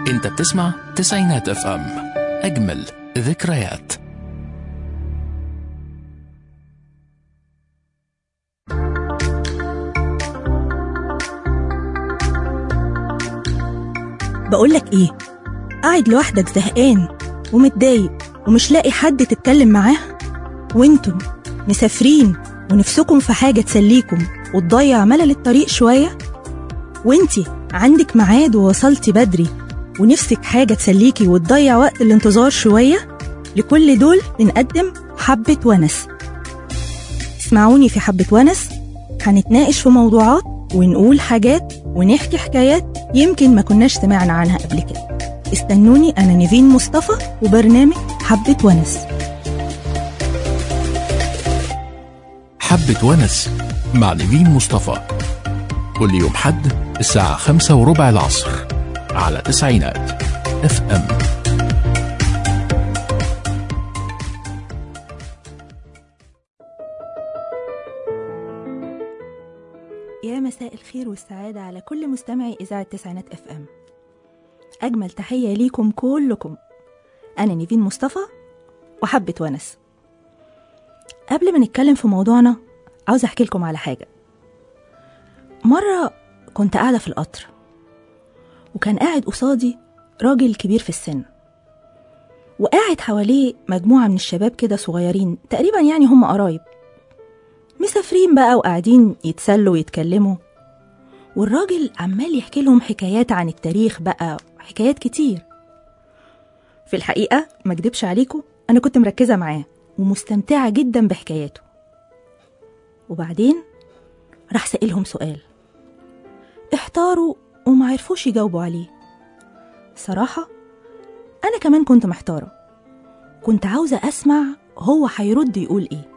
انت بتسمع تسعينات اف ام اجمل ذكريات بقولك ايه قاعد لوحدك زهقان ومتضايق ومش لاقي حد تتكلم معاه وانتم مسافرين ونفسكم في حاجة تسليكم وتضيع ملل الطريق شوية وانتي عندك ميعاد ووصلتي بدري ونفسك حاجة تسليكي وتضيع وقت الانتظار شوية لكل دول بنقدم حبة ونس اسمعوني في حبة ونس هنتناقش في موضوعات ونقول حاجات ونحكي حكايات يمكن ما كناش سمعنا عنها قبل كده استنوني أنا نيفين مصطفى وبرنامج حبة ونس حبة ونس مع نيفين مصطفى كل يوم حد الساعة خمسة وربع العصر على تسعينات اف ام يا مساء الخير والسعادة على كل مستمعي إذاعة تسعينات اف ام أجمل تحية ليكم كلكم أنا نيفين مصطفى وحبة ونس قبل ما نتكلم في موضوعنا عاوز أحكي لكم على حاجة مرة كنت قاعدة في القطر وكان قاعد قصادي راجل كبير في السن وقاعد حواليه مجموعة من الشباب كده صغيرين تقريبا يعني هم قرايب مسافرين بقى وقاعدين يتسلوا ويتكلموا والراجل عمال يحكي لهم حكايات عن التاريخ بقى حكايات كتير في الحقيقة ما اكدبش عليكم أنا كنت مركزة معاه ومستمتعة جدا بحكاياته وبعدين راح سألهم سؤال احتاروا وما عرفوش يجاوبوا عليه صراحة أنا كمان كنت محتارة كنت عاوزة أسمع هو هيرد يقول إيه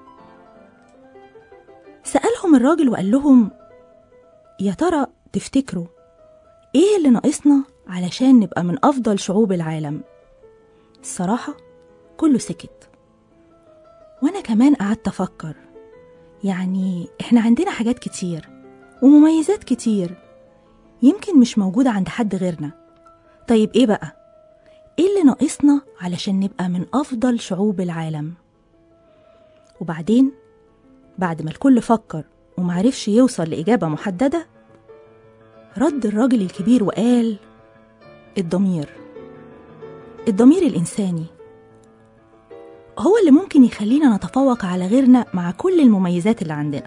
سألهم الراجل وقال لهم يا ترى تفتكروا إيه اللي ناقصنا علشان نبقى من أفضل شعوب العالم الصراحة كله سكت وأنا كمان قعدت أفكر يعني إحنا عندنا حاجات كتير ومميزات كتير يمكن مش موجودة عند حد غيرنا طيب إيه بقى؟ إيه اللي ناقصنا علشان نبقى من أفضل شعوب العالم؟ وبعدين بعد ما الكل فكر ومعرفش يوصل لإجابة محددة رد الراجل الكبير وقال الضمير الضمير الإنساني هو اللي ممكن يخلينا نتفوق على غيرنا مع كل المميزات اللي عندنا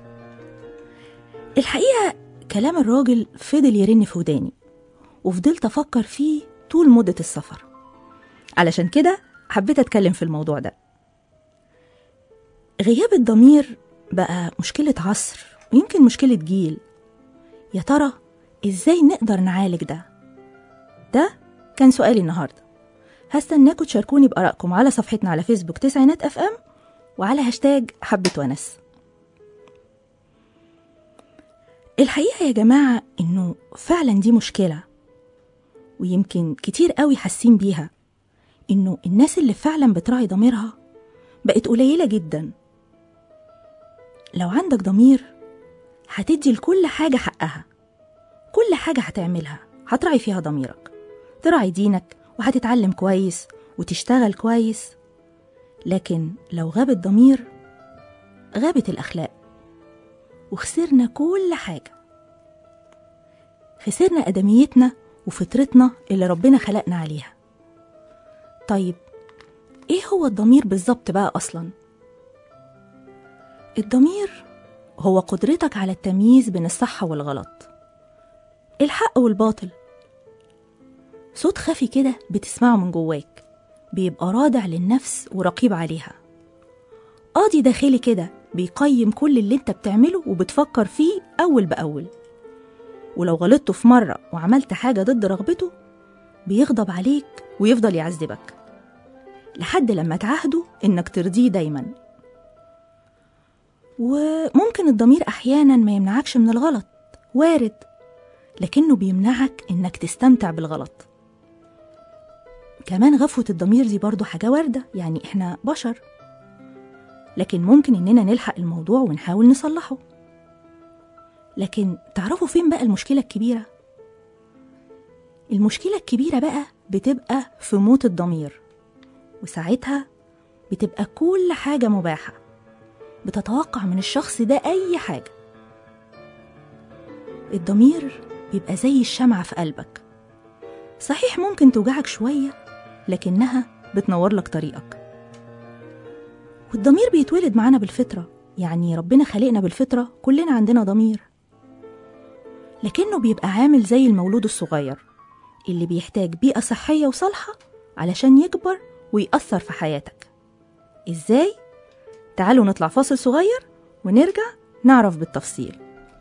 الحقيقة كلام الراجل فضل يرن في وداني وفضلت أفكر فيه طول مدة السفر علشان كده حبيت أتكلم في الموضوع ده غياب الضمير بقى مشكلة عصر ويمكن مشكلة جيل يا ترى ازاي نقدر نعالج ده ده كان سؤالي النهاردة هستناكم تشاركوني بآرائكم على صفحتنا على فيسبوك تسعينات اف ام وعلى هاشتاج حبة ونس الحقيقة يا جماعة إنه فعلا دي مشكلة ويمكن كتير قوي حاسين بيها إنه الناس اللي فعلا بتراعي ضميرها بقت قليلة جدا لو عندك ضمير هتدي لكل حاجة حقها كل حاجة هتعملها هتراعي فيها ضميرك تراعي دينك وهتتعلم كويس وتشتغل كويس لكن لو غاب الضمير غابت الأخلاق وخسرنا كل حاجة خسرنا أدميتنا وفطرتنا اللي ربنا خلقنا عليها طيب إيه هو الضمير بالظبط بقى أصلاً؟ الضمير هو قدرتك على التمييز بين الصح والغلط الحق والباطل صوت خفي كده بتسمعه من جواك بيبقى رادع للنفس ورقيب عليها قاضي داخلي كده بيقيم كل اللي انت بتعمله وبتفكر فيه أول بأول ولو غلطت في مرة وعملت حاجة ضد رغبته بيغضب عليك ويفضل يعذبك لحد لما تعهده إنك ترضيه دايما وممكن الضمير أحيانا ما يمنعكش من الغلط وارد لكنه بيمنعك إنك تستمتع بالغلط كمان غفوة الضمير دي برضو حاجة واردة يعني إحنا بشر لكن ممكن إننا نلحق الموضوع ونحاول نصلحه لكن تعرفوا فين بقى المشكلة الكبيرة؟ المشكلة الكبيرة بقى بتبقى في موت الضمير وساعتها بتبقى كل حاجة مباحة بتتوقع من الشخص ده أي حاجة الضمير بيبقى زي الشمعة في قلبك صحيح ممكن توجعك شوية لكنها بتنور لك طريقك والضمير بيتولد معانا بالفطرة يعني ربنا خلقنا بالفطرة كلنا عندنا ضمير لكنه بيبقى عامل زي المولود الصغير اللي بيحتاج بيئة صحية وصالحة علشان يكبر ويأثر في حياتك إزاي؟ تعالوا نطلع فاصل صغير ونرجع نعرف بالتفصيل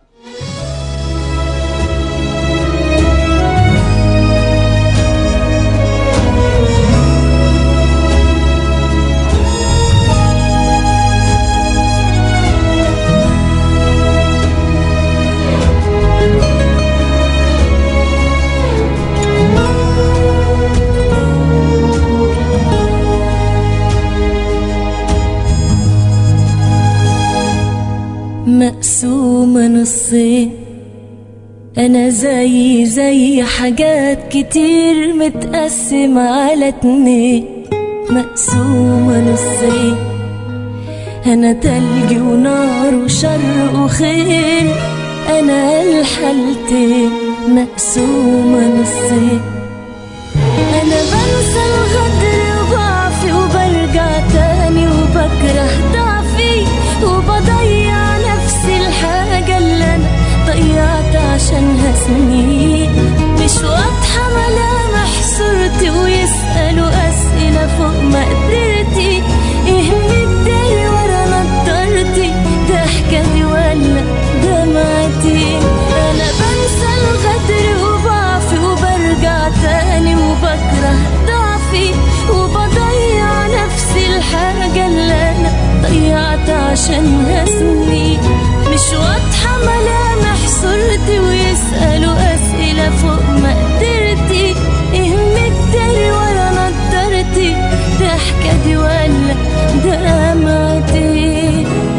مقسومة نصين أنا زي زي حاجات كتير متقسمة على اتنين مقسومة نصين أنا تلج ونار وشر وخير أنا الحالتين مقسومة نصين أنا بنسى الغدر وضعفي وبرجع تاني وبكره ضعفي وبضيع نفسي الحاجة اللي أنا ضيعت عشانها سنين مش واضحة ملامح صورتي ويسألوا أسئلة فوق مقدرتي إيه مداري ورا نضارتي ضحكتي ولا دمعتي أنا بنسى الغدر وضعفي وبرجع تاني وبكره ضعفي وبضيع نفسي الحاجة اللي أنا ضيعت عشانها سنين مش واضحة ملامح صورتي ويسألوا أسئلة فوق مقدرتي إيه مداري ورا نضارتي ضحكتي ولا دمعتي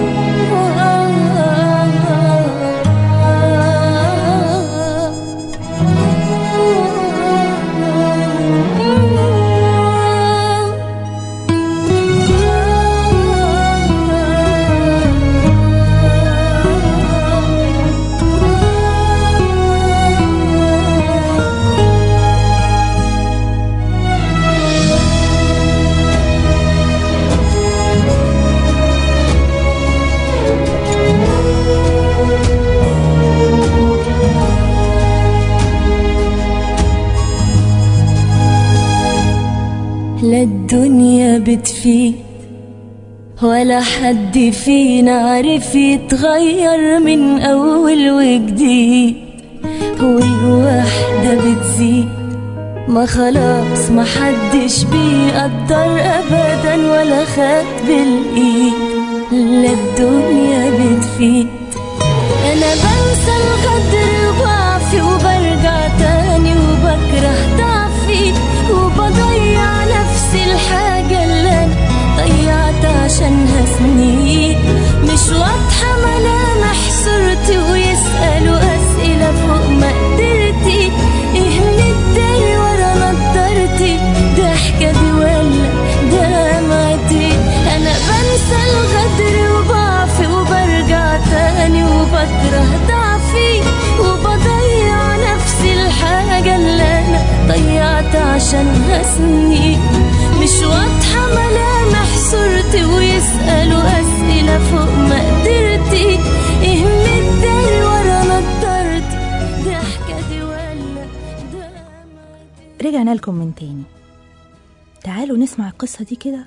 لا الدنيا بتفيد ولا حد فينا عرف يتغير من أول وجديد والوحدة بتزيد ما خلاص ما حدش بيقدر أبدا ولا خد بالإيد لا الدنيا بتفيد أنا بنسى الغدر وضعفي وبرجع تاني وبكره ضعفي وبضيع نفسي الحاجة اللي أنا ضيعت عشانها سنين مش واضحة ملامح صورتي ويسألوا أسئلة فوق مقدرتي إيه مداري ورا نضارتي ضحكتي ولا دمعتي أنا بنسى الغدر وضعفي وبرجع تاني وبكره ضعفي وبضيع نفسي الحاجة اللي أنا ضيعت عشانها سنين مش واضحة ملامح صورتي ويسألوا أسئلة فوق مقدرتي إيه مداري ورا نضارتي ضحكتي ولا دمعتي رجعنا لكم من تاني تعالوا نسمع القصة دي كده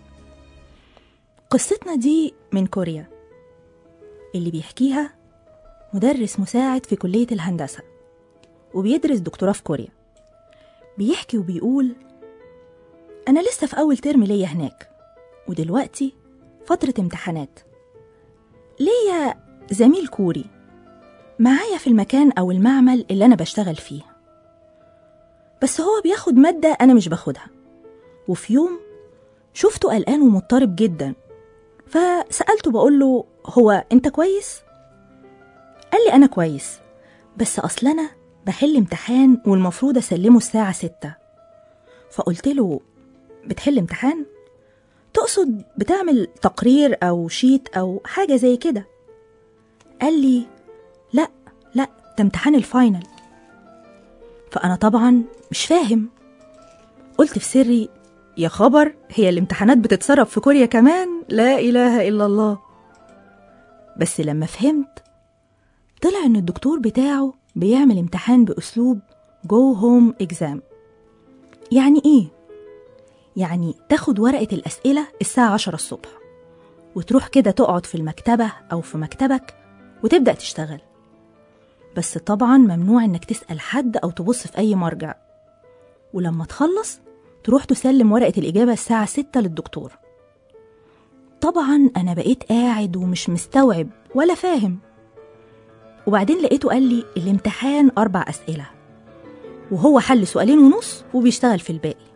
قصتنا دي من كوريا اللي بيحكيها مدرس مساعد في كلية الهندسة وبيدرس دكتوراه في كوريا بيحكي وبيقول أنا لسه في أول ترم ليا هناك ودلوقتي فترة امتحانات ليا زميل كوري معايا في المكان أو المعمل اللي أنا بشتغل فيه بس هو بياخد مادة أنا مش باخدها وفي يوم شفته قلقان ومضطرب جدا فسألته بقوله هو أنت كويس؟ قال لي أنا كويس بس أصل أنا بحل امتحان والمفروض أسلمه الساعة ستة فقلت له بتحل امتحان؟ تقصد بتعمل تقرير أو شيت أو حاجة زي كده قال لي لا لا ده امتحان الفاينل فأنا طبعا مش فاهم قلت في سري يا خبر هي الامتحانات بتتصرف في كوريا كمان لا إله إلا الله بس لما فهمت طلع إن الدكتور بتاعه بيعمل امتحان بأسلوب جو هوم اكزام يعني إيه؟ يعني تاخد ورقة الأسئلة الساعة عشرة الصبح وتروح كده تقعد في المكتبة أو في مكتبك وتبدأ تشتغل بس طبعا ممنوع إنك تسأل حد أو تبص في أي مرجع ولما تخلص تروح تسلم ورقة الإجابة الساعة ستة للدكتور طبعا أنا بقيت قاعد ومش مستوعب ولا فاهم وبعدين لقيته قال لي الامتحان أربع أسئلة وهو حل سؤالين ونص وبيشتغل في الباقي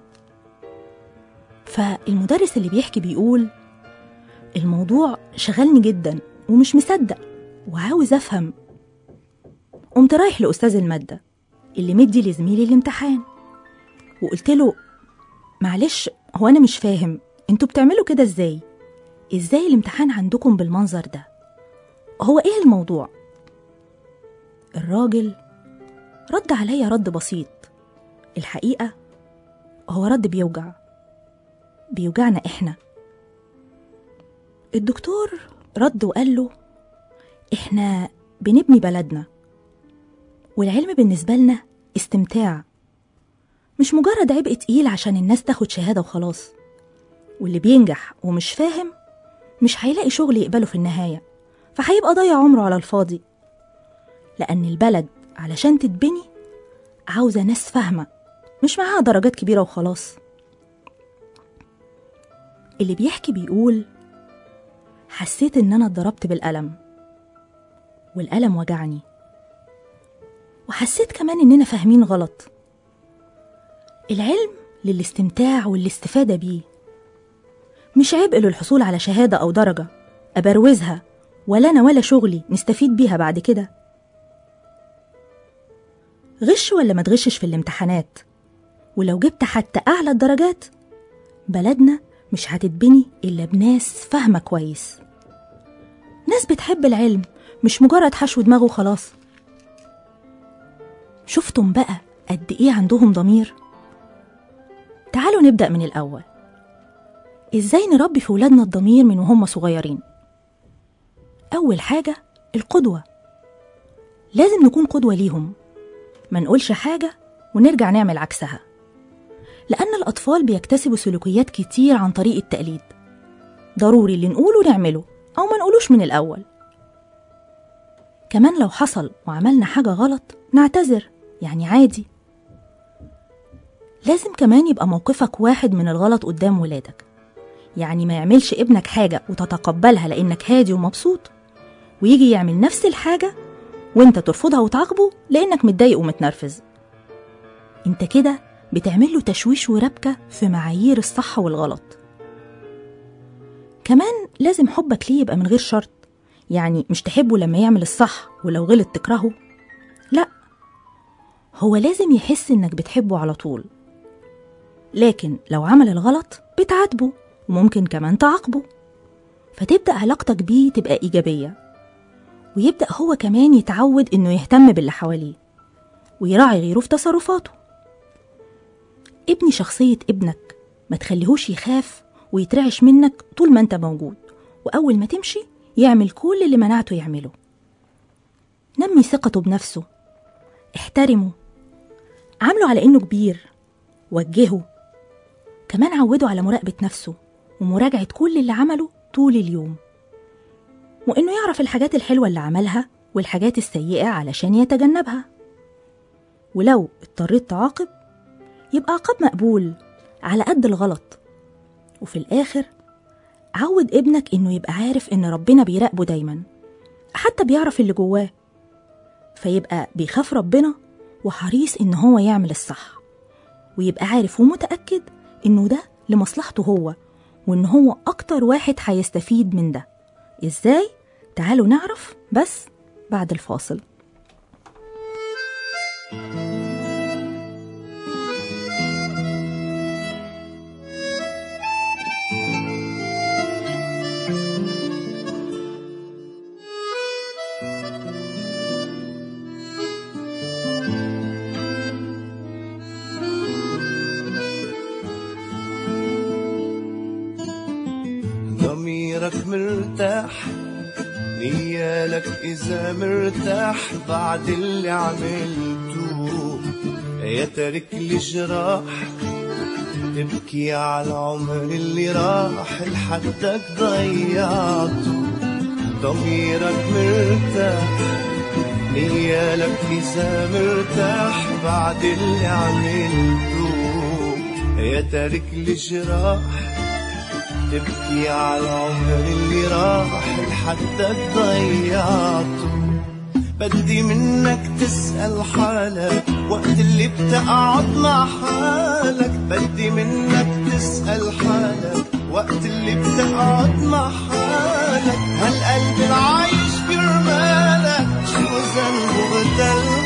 فالمدرس اللي بيحكي بيقول الموضوع شغلني جدا ومش مصدق وعاوز أفهم قمت رايح لأستاذ المادة اللي مدي لزميلي الامتحان وقلت له معلش هو أنا مش فاهم انتوا بتعملوا كده ازاي؟ ازاي الامتحان عندكم بالمنظر ده؟ هو ايه الموضوع؟ الراجل رد عليا رد بسيط الحقيقة هو رد بيوجع بيوجعنا احنا الدكتور رد وقال له احنا بنبني بلدنا والعلم بالنسبة لنا استمتاع مش مجرد عبء تقيل عشان الناس تاخد شهادة وخلاص واللي بينجح ومش فاهم مش هيلاقي شغل يقبله في النهاية فهيبقى ضيع عمره على الفاضي لأن البلد علشان تتبني عاوزة ناس فاهمة مش معاها درجات كبيرة وخلاص اللي بيحكي بيقول حسيت إن أنا اتضربت بالقلم والقلم وجعني وحسيت كمان إننا فاهمين غلط العلم للاستمتاع والاستفادة بيه مش عبء للحصول على شهادة أو درجة أبروزها ولا أنا ولا شغلي نستفيد بيها بعد كده غش ولا ما تغشش في الامتحانات ولو جبت حتى أعلى الدرجات بلدنا مش هتتبني إلا بناس فاهمة كويس ناس بتحب العلم مش مجرد حشو دماغه وخلاص شفتم بقى قد إيه عندهم ضمير تعالوا نبدأ من الأول إزاي نربي في ولادنا الضمير من وهم صغيرين أول حاجة القدوة لازم نكون قدوة ليهم ما نقولش حاجة ونرجع نعمل عكسها لأن الأطفال بيكتسبوا سلوكيات كتير عن طريق التقليد ضروري اللي نقوله نعمله أو ما نقولوش من الأول كمان لو حصل وعملنا حاجة غلط نعتذر يعني عادي لازم كمان يبقى موقفك واحد من الغلط قدام ولادك يعني ما يعملش ابنك حاجة وتتقبلها لأنك هادي ومبسوط ويجي يعمل نفس الحاجة وانت ترفضها وتعاقبه لأنك متضايق ومتنرفز انت كده بتعمل له تشويش وربكة في معايير الصح والغلط كمان لازم حبك ليه يبقى من غير شرط يعني مش تحبه لما يعمل الصح ولو غلط تكرهه لا هو لازم يحس انك بتحبه على طول لكن لو عمل الغلط بتعاتبه وممكن كمان تعاقبه فتبدأ علاقتك بيه تبقى إيجابية ويبدأ هو كمان يتعود إنه يهتم باللي حواليه ويراعي غيره في تصرفاته ابني شخصية ابنك ما تخليهوش يخاف ويترعش منك طول ما انت موجود وأول ما تمشي يعمل كل اللي منعته يعمله نمي ثقته بنفسه احترمه عامله على إنه كبير وجهه كمان عوده على مراقبة نفسه ومراجعة كل اللي عمله طول اليوم وإنه يعرف الحاجات الحلوة اللي عملها والحاجات السيئة علشان يتجنبها ولو اضطريت تعاقب يبقى عقاب مقبول على قد الغلط وفي الآخر عود ابنك إنه يبقى عارف إن ربنا بيراقبه دايما حتى بيعرف اللي جواه فيبقى بيخاف ربنا وحريص إن هو يعمل الصح ويبقى عارف ومتأكد إنه ده لمصلحته هو وإن هو أكتر واحد هيستفيد من ده إزاي؟ تعالوا نعرف بس بعد الفاصل ضميرك مرتاح نيالك إذا مرتاح بعد اللي عملته يا ترك الجراح تبكي على العمر اللي راح لحدك ضيعته ضميرك مرتاح نيالك إذا مرتاح بعد اللي عملته يا ترك الجراح تبكي على العمر اللي راح لحدك ضيعته بدي منك تسأل حالك وقت اللي بتقعد مع حالك بدي منك تسأل حالك وقت اللي بتقعد مع حالك هالقلب العايش برمالك شو ذنبه غدل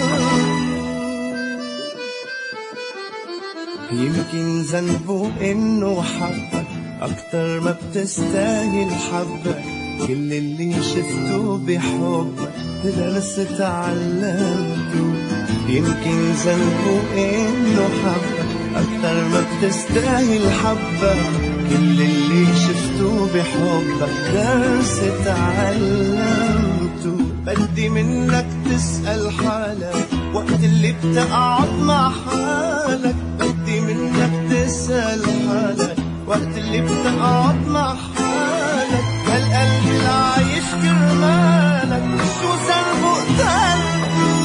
يمكن ذنبه انه حبك اكتر ما بتستاهل حبك كل اللي شفته بحبك درس تعلمته يمكن ذنبه انه حبك اكتر ما بتستاهل حبك كل اللي شفته بحبك درس تعلمته بدي منك تسأل حالك وقت اللي بتقعد مع حالك بدي منك تسأل حالك وقت اللي بتقعد مع حالك هالقلب العايش كرمالك شو ذنبه قتلته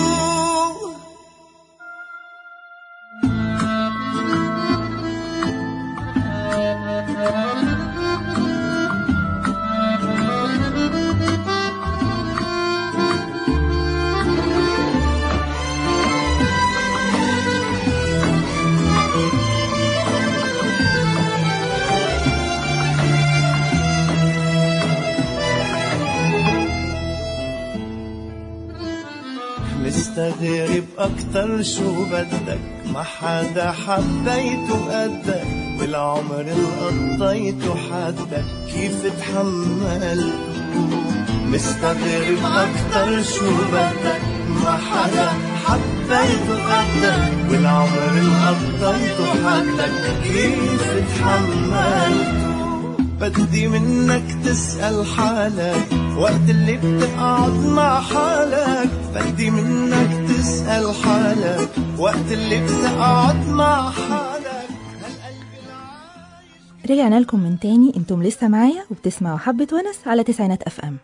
مستغرب أكتر شو بدك ما حدا حبيته قدك بالعمر اللي قضيته حدك كيف تحمل مستغرب أكتر شو بدك ما حدا حبيته قدك والعمر اللي قضيته حدك كيف تحملته بدي منك تسأل حالك وقت اللي بتقعد مع حالك بدي منك تسأل حالك وقت اللي بتقعد مع حالك هالقلب العايش رجعنا لكم من تاني انتم لسه معايا وبتسمعوا حبة ونس على تسعينات اف ام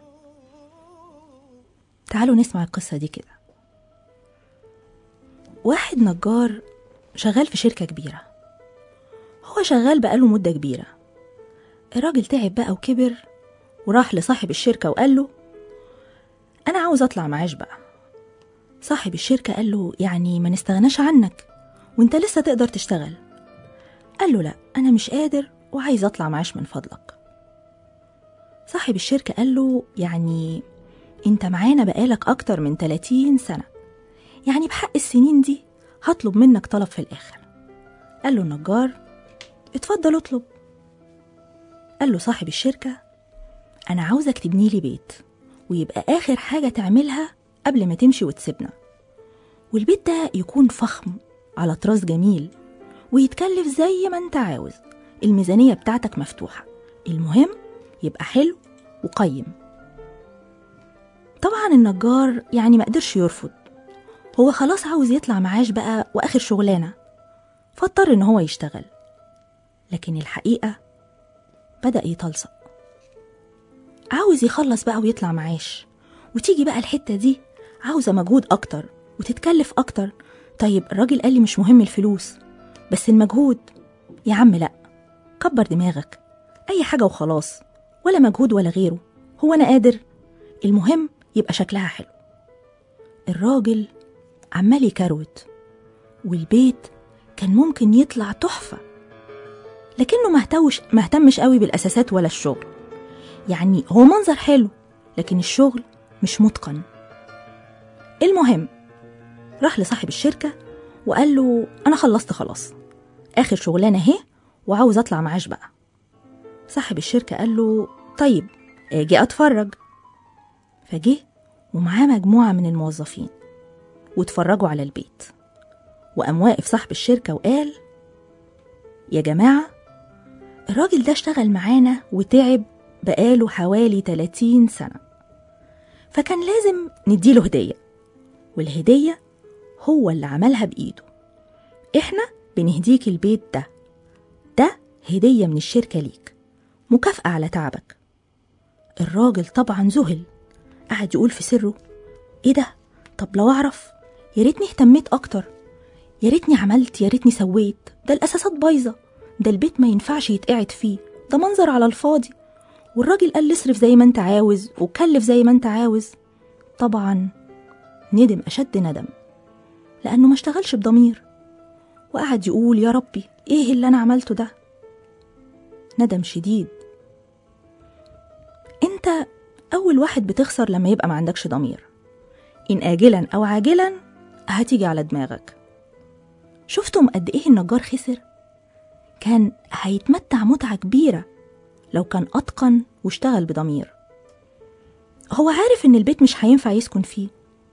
تعالوا نسمع القصة دي كده واحد نجار شغال في شركة كبيرة هو شغال بقاله مدة كبيرة الراجل تعب بقى وكبر وراح لصاحب الشركة وقال له أنا عاوز أطلع معاش بقى صاحب الشركة قال له يعني ما نستغناش عنك وانت لسه تقدر تشتغل قال له لا أنا مش قادر وعايز أطلع معاش من فضلك صاحب الشركة قال له يعني انت معانا بقالك أكتر من 30 سنة يعني بحق السنين دي هطلب منك طلب في الآخر قال له النجار اتفضل اطلب قال له صاحب الشركة أنا عاوزك تبني لي بيت ويبقى آخر حاجة تعملها قبل ما تمشي وتسيبنا والبيت ده يكون فخم على طراز جميل ويتكلف زي ما انت عاوز الميزانية بتاعتك مفتوحة المهم يبقى حلو وقيم طبعا النجار يعني ما قدرش يرفض هو خلاص عاوز يطلع معاش بقى واخر شغلانة فاضطر ان هو يشتغل لكن الحقيقة بدأ يتلصق عاوز يخلص بقى ويطلع معاش وتيجي بقى الحتة دي عاوزة مجهود أكتر وتتكلف أكتر طيب الراجل قال لي مش مهم الفلوس بس المجهود يا عم لأ كبر دماغك أي حاجة وخلاص ولا مجهود ولا غيره هو أنا قادر المهم يبقى شكلها حلو الراجل عمال يكروت والبيت كان ممكن يطلع تحفة لكنه مهتوش مهتمش قوي بالأساسات ولا الشغل يعني هو منظر حلو لكن الشغل مش متقن المهم راح لصاحب الشركة وقال له أنا خلصت خلاص آخر شغلانة اهي وعاوز أطلع معاش بقى صاحب الشركة قال له طيب اجي أتفرج فجه ومعاه مجموعة من الموظفين واتفرجوا على البيت وقام واقف صاحب الشركة وقال يا جماعة الراجل ده اشتغل معانا وتعب بقاله حوالي 30 سنة فكان لازم نديله هدية والهدية هو اللي عملها بإيده إحنا بنهديك البيت ده ده هدية من الشركة ليك مكافأة على تعبك الراجل طبعا ذهل قعد يقول في سره ايه ده طب لو اعرف يا ريتني اهتميت اكتر يا ريتني عملت يا ريتني سويت ده الاساسات بايظه ده البيت ما ينفعش يتقعد فيه ده منظر على الفاضي والراجل قال لي اصرف زي ما انت عاوز وكلف زي ما انت عاوز طبعا ندم اشد ندم لانه ما اشتغلش بضمير وقعد يقول يا ربي ايه اللي انا عملته ده ندم شديد انت اول واحد بتخسر لما يبقى ما عندكش ضمير ان اجلا او عاجلا هتيجي على دماغك شفتم قد ايه النجار خسر كان هيتمتع متعه كبيره لو كان اتقن واشتغل بضمير هو عارف ان البيت مش هينفع يسكن فيه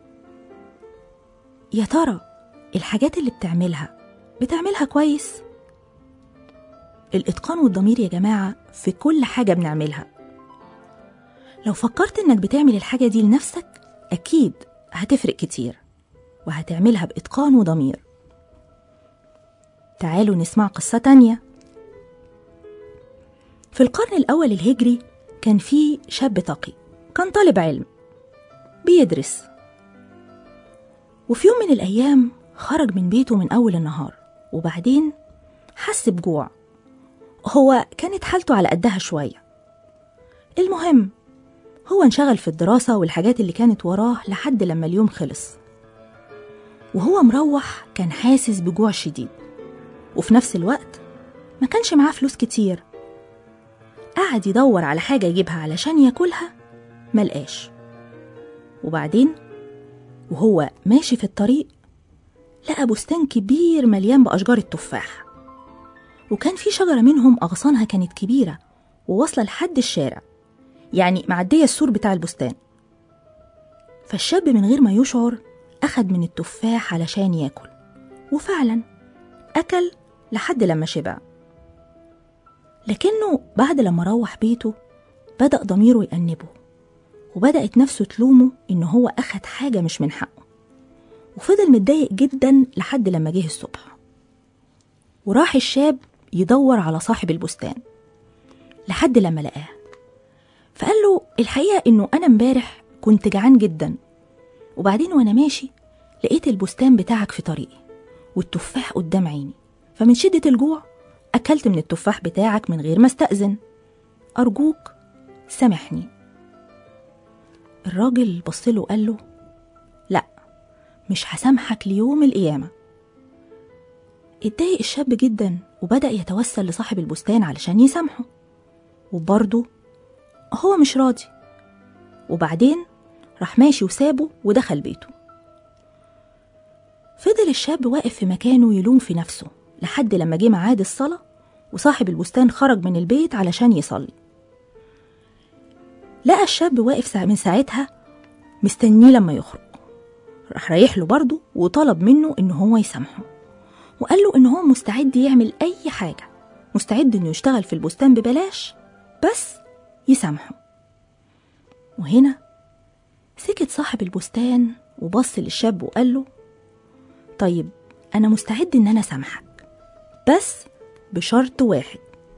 يا ترى الحاجات اللي بتعملها بتعملها كويس الاتقان والضمير يا جماعه في كل حاجه بنعملها لو فكرت انك بتعمل الحاجه دي لنفسك اكيد هتفرق كتير وهتعملها باتقان وضمير تعالوا نسمع قصه تانيه في القرن الاول الهجري كان في شاب تقي كان طالب علم بيدرس وفي يوم من الايام خرج من بيته من اول النهار وبعدين حس بجوع هو كانت حالته على قدها شويه المهم هو انشغل في الدراسة والحاجات اللي كانت وراه لحد لما اليوم خلص وهو مروح كان حاسس بجوع شديد وفي نفس الوقت ما كانش معاه فلوس كتير قعد يدور على حاجة يجيبها علشان ياكلها ملقاش وبعدين وهو ماشي في الطريق لقى بستان كبير مليان بأشجار التفاح وكان في شجرة منهم أغصانها كانت كبيرة وواصلة لحد الشارع يعني معدية السور بتاع البستان فالشاب من غير ما يشعر أخد من التفاح علشان ياكل وفعلا أكل لحد لما شبع لكنه بعد لما روح بيته بدأ ضميره يأنبه وبدأت نفسه تلومه إن هو أخد حاجة مش من حقه وفضل متضايق جدا لحد لما جه الصبح وراح الشاب يدور على صاحب البستان لحد لما لقاه فقال له الحقيقة إنه أنا امبارح كنت جعان جدا وبعدين وأنا ماشي لقيت البستان بتاعك في طريقي والتفاح قدام عيني فمن شدة الجوع أكلت من التفاح بتاعك من غير ما استأذن أرجوك سامحني الراجل بصله وقال له لا مش هسامحك ليوم القيامة اتضايق الشاب جدا وبدأ يتوسل لصاحب البستان علشان يسامحه وبرضه هو مش راضي وبعدين راح ماشي وسابه ودخل بيته فضل الشاب واقف في مكانه يلوم في نفسه لحد لما جه ميعاد الصلاة وصاحب البستان خرج من البيت علشان يصلي لقى الشاب واقف سا- من ساعتها مستنيه لما يخرج راح رايح له برضه وطلب منه إن هو يسامحه وقال له إن هو مستعد يعمل أي حاجة مستعد إنه يشتغل في البستان ببلاش بس يسامحه وهنا سكت صاحب البستان وبص للشاب وقال له طيب أنا مستعد إن أنا أسامحك بس بشرط واحد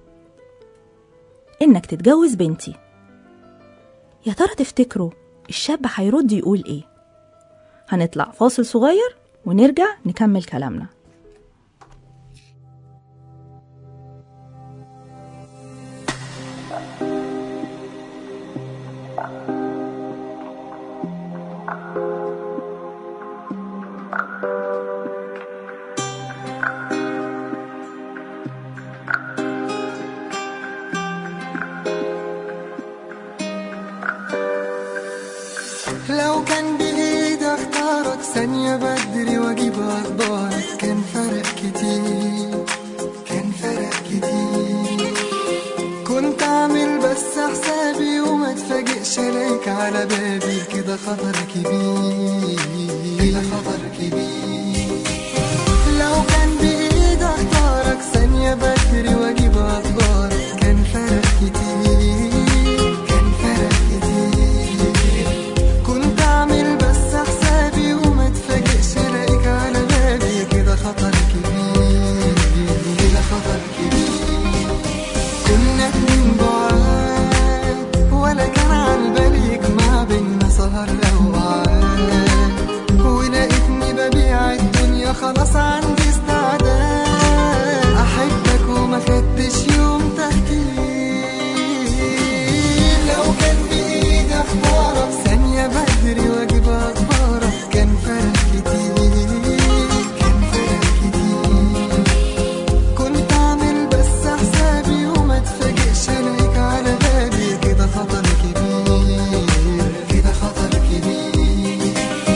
إنك تتجوز بنتي يا ترى تفتكروا الشاب هيرد يقول إيه هنطلع فاصل صغير ونرجع نكمل كلامنا لو كان بإيدي اختارك ثانية ثانية بدري واجيب اخبارك كان فرق كتير كان فرق كتير كنت اعمل بس حسابي وما اتفاجئش الاقيك على بابي كده خطر كبير كده خطر كبير لو كان بايدي اختارك ثانية بدري واجيب اخبارك كان فرق كتير كان فرق كتير كنت اعمل بس حسابي وما اتفاجئش الاقيك على بالي كده خطر كبير كده خطر كبير كنا اتنين بعاد ولا كان على بالي يجمع بينا سهر اوقات ولقيتني ببيع الدنيا خلاص عندي استعداد احبك وما خدتش يوم تفكير لو كان بايدي اختارك ثانية بدري واجيب اخبارك كان فرق كتير كان فرق كتير كنت اعمل بس حسابي وما اتفاجئش الاقيك على بالي كده خطر كبير كده خطر كبير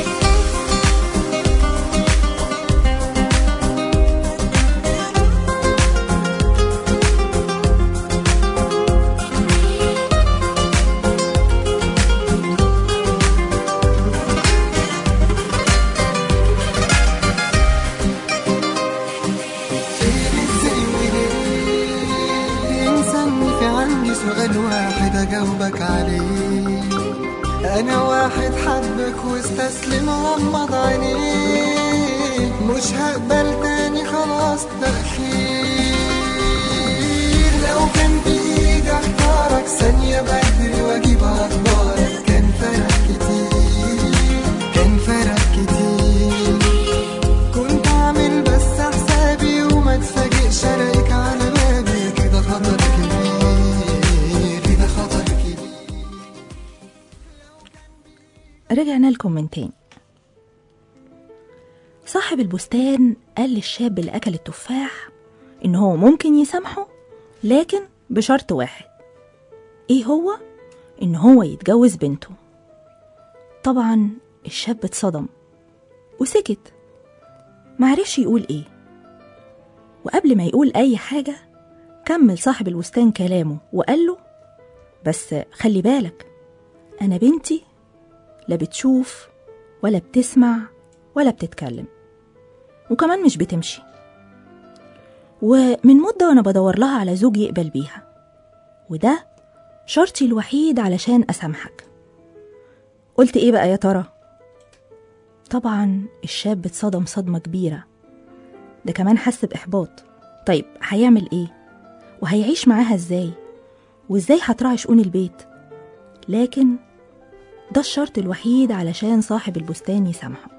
انساني في عندي سؤال واحد اجاوبك عليه انا واحد حبك واستسلم غمض عينيه مش هقبل تاني خلاص تأخير لو كان بايدي اختارك ثانية بدري واجيب اخبارك كان فرق كتير كان فرق كتير كنت اعمل بس حسابي وما اتفاجئش الاقيك على بابي كده خطر كبير كده خطر كبير رجعنا لكم من تاني صاحب البستان قال للشاب اللي أكل التفاح إن هو ممكن يسامحه لكن بشرط واحد إيه هو؟ إن هو يتجوز بنته طبعا الشاب اتصدم وسكت معرفش يقول إيه وقبل ما يقول أي حاجة كمل صاحب البستان كلامه وقال له بس خلي بالك أنا بنتي لا بتشوف ولا بتسمع ولا بتتكلم وكمان مش بتمشي ومن مدة وأنا بدور لها على زوج يقبل بيها وده شرطي الوحيد علشان أسامحك قلت إيه بقى يا ترى؟ طبعا الشاب اتصدم صدمة كبيرة ده كمان حس بإحباط طيب هيعمل إيه؟ وهيعيش معاها إزاي؟ وإزاي هتراعي شؤون البيت؟ لكن ده الشرط الوحيد علشان صاحب البستان يسامحه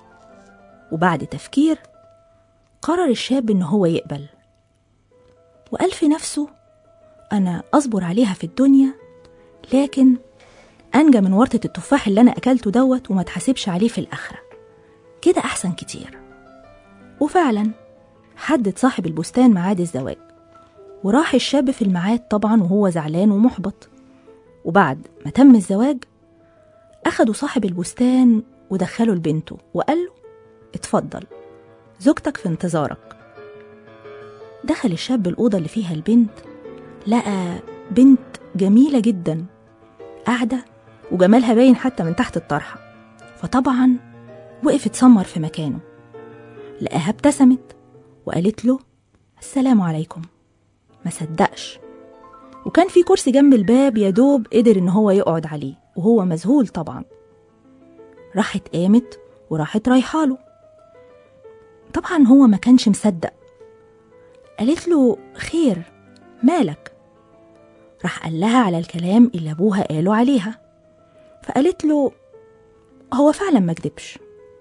وبعد تفكير قرر الشاب إن هو يقبل وقال في نفسه أنا أصبر عليها في الدنيا لكن أنجى من ورطة التفاح اللي أنا أكلته دوت وما تحاسبش عليه في الآخرة كده أحسن كتير وفعلا حدد صاحب البستان ميعاد الزواج وراح الشاب في الميعاد طبعا وهو زعلان ومحبط وبعد ما تم الزواج أخدوا صاحب البستان ودخلوا لبنته وقال له اتفضل زوجتك في انتظارك دخل الشاب الأوضة اللي فيها البنت لقى بنت جميلة جدا قاعدة وجمالها باين حتى من تحت الطرحة فطبعا وقف اتسمر في مكانه لقاها ابتسمت وقالت له السلام عليكم ما صدقش وكان في كرسي جنب الباب يا دوب قدر ان هو يقعد عليه وهو مذهول طبعا راحت قامت وراحت رايحاله طبعا هو ما كانش مصدق قالت له خير مالك راح قال لها على الكلام اللي ابوها قاله عليها فقالت له هو فعلا ما كدبش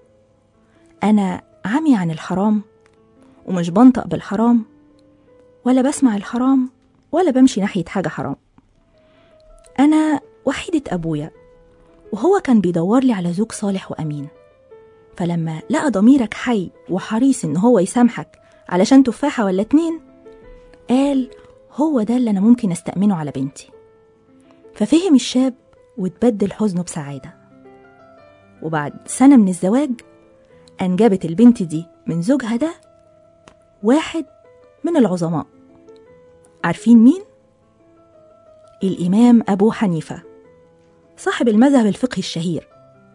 انا عمي عن الحرام ومش بنطق بالحرام ولا بسمع الحرام ولا بمشي ناحية حاجة حرام أنا وحيدة أبويا وهو كان بيدور لي على زوج صالح وأمين فلما لقى ضميرك حي وحريص إن هو يسامحك علشان تفاحة ولا اتنين قال هو ده اللي أنا ممكن أستأمنه على بنتي ففهم الشاب وتبدل حزنه بسعادة وبعد سنة من الزواج أنجبت البنت دي من زوجها ده واحد من العظماء عارفين مين؟ الإمام أبو حنيفة صاحب المذهب الفقهي الشهير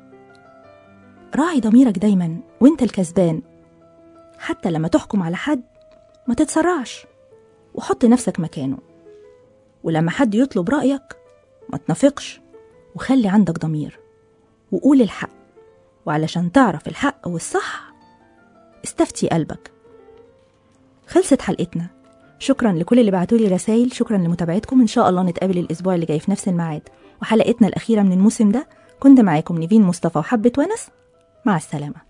راعي ضميرك دايما وانت الكسبان حتى لما تحكم على حد ما تتسرعش وحط نفسك مكانه ولما حد يطلب رأيك ما تنافقش وخلي عندك ضمير وقول الحق وعلشان تعرف الحق والصح استفتي قلبك خلصت حلقتنا شكرا لكل اللي بعتولي رسائل شكرا لمتابعتكم ان شاء الله نتقابل الاسبوع اللي جاي في نفس الميعاد وحلقتنا الاخيره من الموسم ده كنت معاكم نيفين مصطفى وحبه ونس مع السلامه